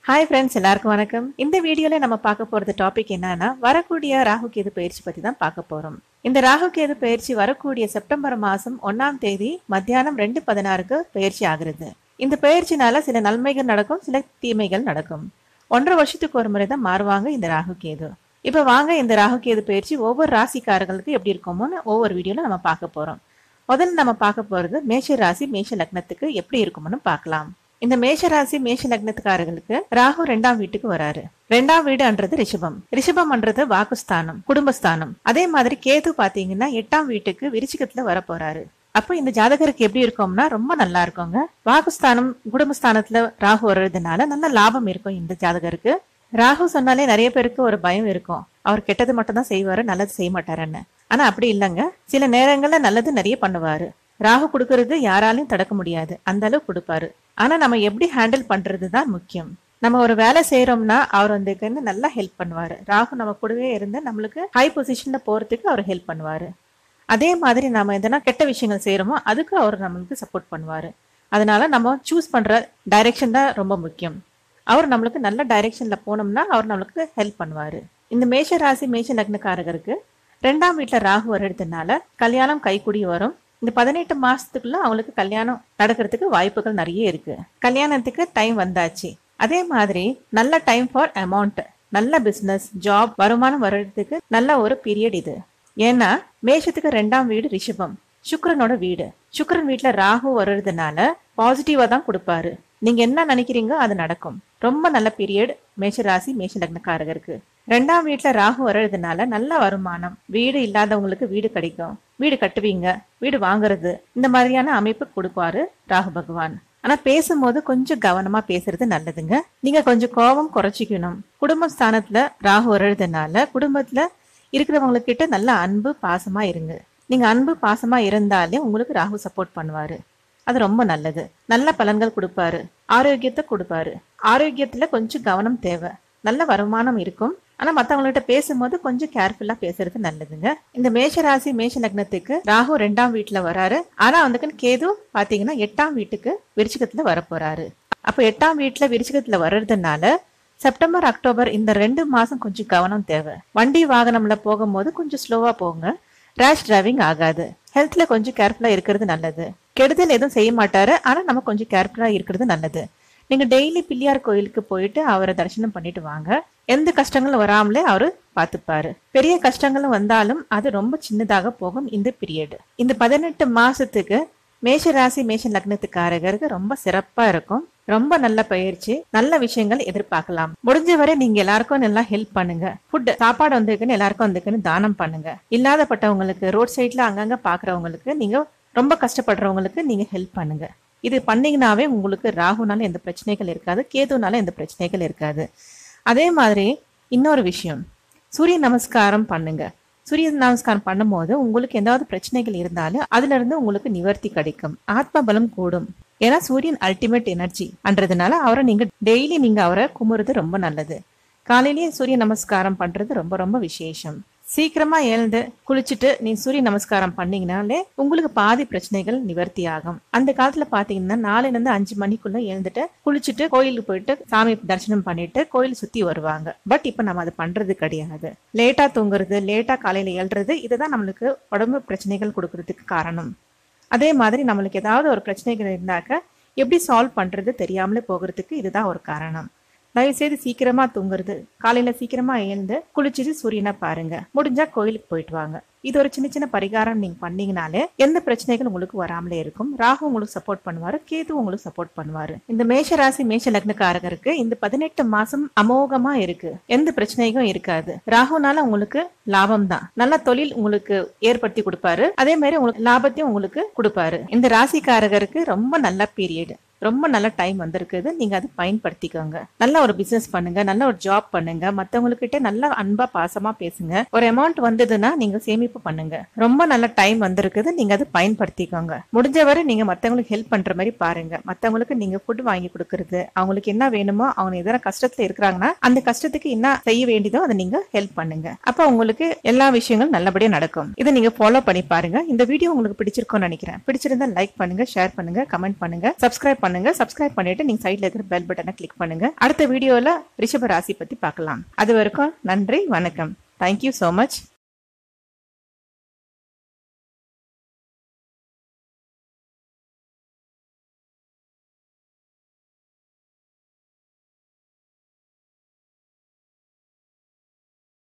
hi friends எல்லாருக்கும் வணக்கம் இந்த வீடியோல நம்ம பார்க்க போறது டாபிக் என்னன்னா வரக்கூடிய ராகு கேது பயிற்சி பத்தி தான் பார்க்க போறோம் இந்த ராகு கேது பயிற்சி வரக்கூடிய செப்டம்பர் மாசம் ஒன்னாம் தேதி மத்தியானம் ரெண்டு பதினாறுக்கு பயிற்சி ஆகுறது இந்த பயிற்சினால சில நன்மைகள் நடக்கும் சில தீமைகள் நடக்கும் ஒன்றரை வருஷத்துக்கு ஒரு முறை தான் மாறுவாங்க இந்த ராகு கேது இப்ப வாங்க இந்த ராகு கேது பயிற்சி ஒவ்வொரு ராசிக்காரர்களுக்கு எப்படி இருக்குமோன்னு ஒவ்வொரு வீடியோல நம்ம பார்க்க போறோம் முதல்ல நம்ம பார்க்க போறது மேஷ ராசி மேஷ லக்னத்துக்கு எப்படி இருக்கும்னு பார்க்கலாம் இந்த மேஷ ராசி மேஷ லக்னத்துக்காரர்களுக்கு ராகு ரெண்டாம் வீட்டுக்கு வராரு ரெண்டாம் வீடுன்றது ரிஷபம் ரிஷபம்ன்றது வாக்குஸ்தானம் குடும்பஸ்தானம் அதே மாதிரி கேது பாத்தீங்கன்னா எட்டாம் வீட்டுக்கு விருச்சிகத்துல வர போறாரு அப்போ இந்த ஜாதகருக்கு எப்படி இருக்கும்னா ரொம்ப நல்லா இருக்குங்க வாக்குஸ்தானம் குடும்பஸ்தானத்துல ராகு வர்றதுனால நல்ல லாபம் இருக்கும் இந்த ஜாதகருக்கு ராகு சொன்னாலே நிறைய பேருக்கு ஒரு பயம் இருக்கும் அவர் கெட்டது மட்டும் தான் செய்வாரு நல்லது செய்ய மாட்டாருன்னு ஆனா அப்படி இல்லைங்க சில நேரங்கள்ல நல்லது நிறைய பண்ணுவாரு ராகு கொடுக்கறது யாராலையும் தடுக்க முடியாது அந்த அளவு கொடுப்பாரு ஆனா நம்ம எப்படி ஹேண்டில் பண்றது தான் முக்கியம் நம்ம ஒரு வேலை செய்யறோம்னா அவர் வந்து நல்லா ஹெல்ப் பண்ணுவாரு ராகு நம்ம கூடவே இருந்து நம்மளுக்கு ஹை பொசிஷன்ல போறதுக்கு அவர் ஹெல்ப் பண்ணுவாரு அதே மாதிரி நாம எதனா கெட்ட விஷயங்கள் செய்யறோமோ அதுக்கு அவர் நம்மளுக்கு சப்போர்ட் பண்ணுவாரு அதனால நம்ம சூஸ் பண்ற டைரக்ஷன் தான் ரொம்ப முக்கியம் அவர் நம்மளுக்கு நல்ல டைரக்ஷன்ல போனோம்னா அவர் நம்மளுக்கு ஹெல்ப் பண்ணுவாரு இந்த மேஷ ராசி மேஷ லக்னக்காரகருக்கு ரெண்டாம் வீட்டுல ராகு வர்றதுனால கல்யாணம் கைக்குடி வரும் இந்த பதினெட்டு மாசத்துக்குள்ள அவங்களுக்கு கல்யாணம் நடக்கிறதுக்கு வாய்ப்புகள் நிறைய இருக்கு கல்யாணத்துக்கு டைம் வந்தாச்சு அதே மாதிரி நல்ல டைம் ஃபார் அமௌண்ட் நல்ல பிசினஸ் ஜாப் வருமானம் வர்றதுக்கு நல்ல ஒரு பீரியட் இது ஏன்னா மேஷத்துக்கு ரெண்டாம் வீடு ரிஷபம் சுக்கரனோட வீடு சுக்கரன் வீட்டுல ராகு வர்றதுனால பாசிட்டிவா தான் கொடுப்பாரு நீங்க என்ன நினைக்கிறீங்க அது நடக்கும் ரொம்ப நல்ல பீரியட் மேஷ ராசி மேஷ லக்னக்காரகருக்கு ரெண்டாம் வீட்டுல ராகு வர்றதுனால நல்ல வருமானம் வீடு இல்லாதவங்களுக்கு வீடு கிடைக்கும் வீடு கட்டுவீங்க வீடு வாங்குறது இந்த மாதிரியான அமைப்பு கொடுப்பாரு ராகு பகவான் ஆனா பேசும்போது கொஞ்சம் கவனமா பேசுறது நல்லதுங்க நீங்க கொஞ்சம் கோபம் குறைச்சிக்கணும் குடும்ப ஸ்தானத்துல ராகு வர்றதுனால குடும்பத்துல இருக்கிறவங்கக்கிட்ட நல்ல அன்பு பாசமா இருங்க நீங்க அன்பு பாசமா இருந்தாலே உங்களுக்கு ராகு சப்போர்ட் பண்ணுவாரு அது ரொம்ப நல்லது நல்ல பலன்கள் கொடுப்பாரு ஆரோக்கியத்தை கொடுப்பாரு ஆரோக்கியத்துல கொஞ்சம் கவனம் தேவை நல்ல வருமானம் இருக்கும் ஆனா மத்தவங்கள்ட்ட பேசும்போது கொஞ்சம் கேர்ஃபுல்லா பேசுறது நல்லதுங்க இந்த மேஷ ராசி மேஷ லக்னத்துக்கு ராகு ரெண்டாம் வீட்டுல வராரு ஆனா வந்துக்கு கேது பாத்தீங்கன்னா எட்டாம் வீட்டுக்கு விருச்சிகத்துல வரப்போறாரு அப்ப எட்டாம் வீட்டுல விருச்சிகத்துல வர்றதுனால செப்டம்பர் அக்டோபர் இந்த ரெண்டு மாசம் கொஞ்சம் கவனம் தேவை வண்டி வாகனம்ல போகும்போது கொஞ்சம் ஸ்லோவா போங்க ரேஷ் டிரைவிங் ஆகாது ஹெல்த்ல கொஞ்சம் கேர்ஃபுல்லா இருக்கிறது நல்லது கெடுதல் எதுவும் செய்ய மாட்டாரு ஆனா நம்ம கொஞ்சம் கேர்ஃபுல்லா இருக்கிறது நல்லது நீங்க டெய்லி பிள்ளையார் கோயிலுக்கு போயிட்டு அவரை தரிசனம் பண்ணிட்டு வாங்க எந்த கஷ்டங்களும் வராமலே அவரு பார்த்துப்பாரு பெரிய கஷ்டங்களும் வந்தாலும் அது ரொம்ப சின்னதாக போகும் இந்த பீரியட் இந்த பதினெட்டு மாசத்துக்கு மேஷ ராசி மேஷ லக்னத்துக்காரகருக்கு ரொம்ப சிறப்பா இருக்கும் ரொம்ப நல்ல பயிற்சி நல்ல விஷயங்கள் எதிர்பார்க்கலாம் முடிஞ்ச வரை நீங்க எல்லாருக்கும் நல்லா ஹெல்ப் பண்ணுங்க ஃபுட் சாப்பாடு வந்திருக்குன்னு எல்லாருக்கும் வந்திருக்குன்னு தானம் பண்ணுங்க இல்லாதப்பட்டவங்களுக்கு ரோட் சைட்ல அங்கங்க பாக்குறவங்களுக்கு நீங்க ரொம்ப கஷ்டப்படுறவங்களுக்கு நீங்க ஹெல்ப் பண்ணுங்க இது பண்ணீங்கனாவே உங்களுக்கு ராகுனால எந்த பிரச்சனைகள் இருக்காது கேதுனால எந்த பிரச்சனைகள் இருக்காது அதே மாதிரி இன்னொரு விஷயம் சூரிய நமஸ்காரம் பண்ணுங்க சூரிய நமஸ்காரம் பண்ணும்போது உங்களுக்கு ஏதாவது பிரச்சனைகள் இருந்தாலும் அதுல இருந்து உங்களுக்கு நிவர்த்தி கிடைக்கும் ஆத்ம பலம் கூடும் ஏன்னா சூரியன் அல்டிமேட் எனர்ஜி அன்றதுனால அவரை நீங்க டெய்லி நீங்க அவரை குமுறது ரொம்ப நல்லது காலையிலேயே சூரிய நமஸ்காரம் பண்றது ரொம்ப ரொம்ப விசேஷம் சீக்கிரமா எழுந்து குளிச்சுட்டு நீ சூரிய நமஸ்காரம் பண்ணீங்கனாலே உங்களுக்கு பாதி பிரச்சனைகள் நிவர்த்தி ஆகும் அந்த காலத்துல பாத்தீங்கன்னா நாலுல இருந்து அஞ்சு மணிக்குள்ள எழுந்துட்டு குளிச்சுட்டு கோயிலுக்கு போயிட்டு சாமி தரிசனம் பண்ணிட்டு கோயில் சுத்தி வருவாங்க பட் இப்ப நம்ம அது பண்றது கிடையாது லேட்டா தூங்குறது லேட்டா காலையில எழுறது இதுதான் நம்மளுக்கு உடம்பு பிரச்சனைகள் கொடுக்கறதுக்கு காரணம் அதே மாதிரி நம்மளுக்கு ஏதாவது ஒரு பிரச்சனைகள் இருந்தாக்க எப்படி சால்வ் பண்றது தெரியாமலே போகிறதுக்கு இதுதான் ஒரு காரணம் தயவுசெய்து சீக்கிரமா தூங்குறது காலையில சீக்கிரமா எழுந்து குளிச்சுட்டு சூரியனை பாருங்க முடிஞ்சா கோயிலுக்கு போயிட்டு வாங்க இது ஒரு சின்ன சின்ன பரிகாரம் நீங்க பண்ணீங்கனாலே எந்த பிரச்சனைகள் உங்களுக்கு வராமலே இருக்கும் ராகு உங்களுக்கு சப்போர்ட் பண்ணுவாரு கேது உங்களுக்கு சப்போர்ட் பண்ணுவாரு இந்த மேஷ ராசி மேஷ லக்னக்காரகருக்கு இந்த பதினெட்டு மாசம் அமோகமா இருக்கு எந்த பிரச்சனையும் இருக்காது ராகுனால உங்களுக்கு லாபம் தான் நல்ல தொழில் உங்களுக்கு ஏற்படுத்தி கொடுப்பாரு அதே மாதிரி உங்களுக்கு லாபத்தையும் உங்களுக்கு கொடுப்பாரு இந்த ராசிக்காரகருக்கு ரொம்ப நல்ல பீரியட் ரொம்ப நல்ல டைம் வந்திருக்குது நீங்க அதை பயன்படுத்திக்கோங்க நல்ல ஒரு பிசினஸ் பண்ணுங்க நல்ல ஒரு ஜாப் பண்ணுங்க மத்தவங்க கிட்ட நல்ல அன்பா பாசமா பேசுங்க ஒரு அமௌண்ட் வந்ததுன்னா நீங்க சேமிப்பு ஹெல்ப் பண்ணுங்க ரொம்ப நல்ல டைம் வந்திருக்குது நீங்க அதை பயன்படுத்திக்கோங்க முடிஞ்ச வரை நீங்க மத்தவங்களுக்கு ஹெல்ப் பண்ற மாதிரி பாருங்க மத்தவங்களுக்கு நீங்க ஃபுட் வாங்கி கொடுக்கறது அவங்களுக்கு என்ன வேணுமோ அவங்க எதனா கஷ்டத்துல இருக்கிறாங்கன்னா அந்த கஷ்டத்துக்கு என்ன செய்ய வேண்டியதோ அதை நீங்க ஹெல்ப் பண்ணுங்க அப்ப உங்களுக்கு எல்லா விஷயங்களும் நல்லபடியா நடக்கும் இதை நீங்க ஃபாலோ பண்ணி பாருங்க இந்த வீடியோ உங்களுக்கு பிடிச்சிருக்கும்னு நினைக்கிறேன் பிடிச்சிருந்தா லைக் பண்ணுங்க ஷேர் பண்ணுங்க கமெண்ட் பண்ணுங்க சப்ஸ்கிரைப் பண்ணுங்க சப்ஸ்கிரைப் பண்ணிட்டு நீங்க சைட்ல இருக்கிற பெல் பட்டனை கிளிக் பண்ணுங்க அடுத்த வீடியோல ரிஷப ராசி பத்தி பார்க்கலாம் அது வரைக்கும் நன்றி வணக்கம் தேங்க்யூ so மச்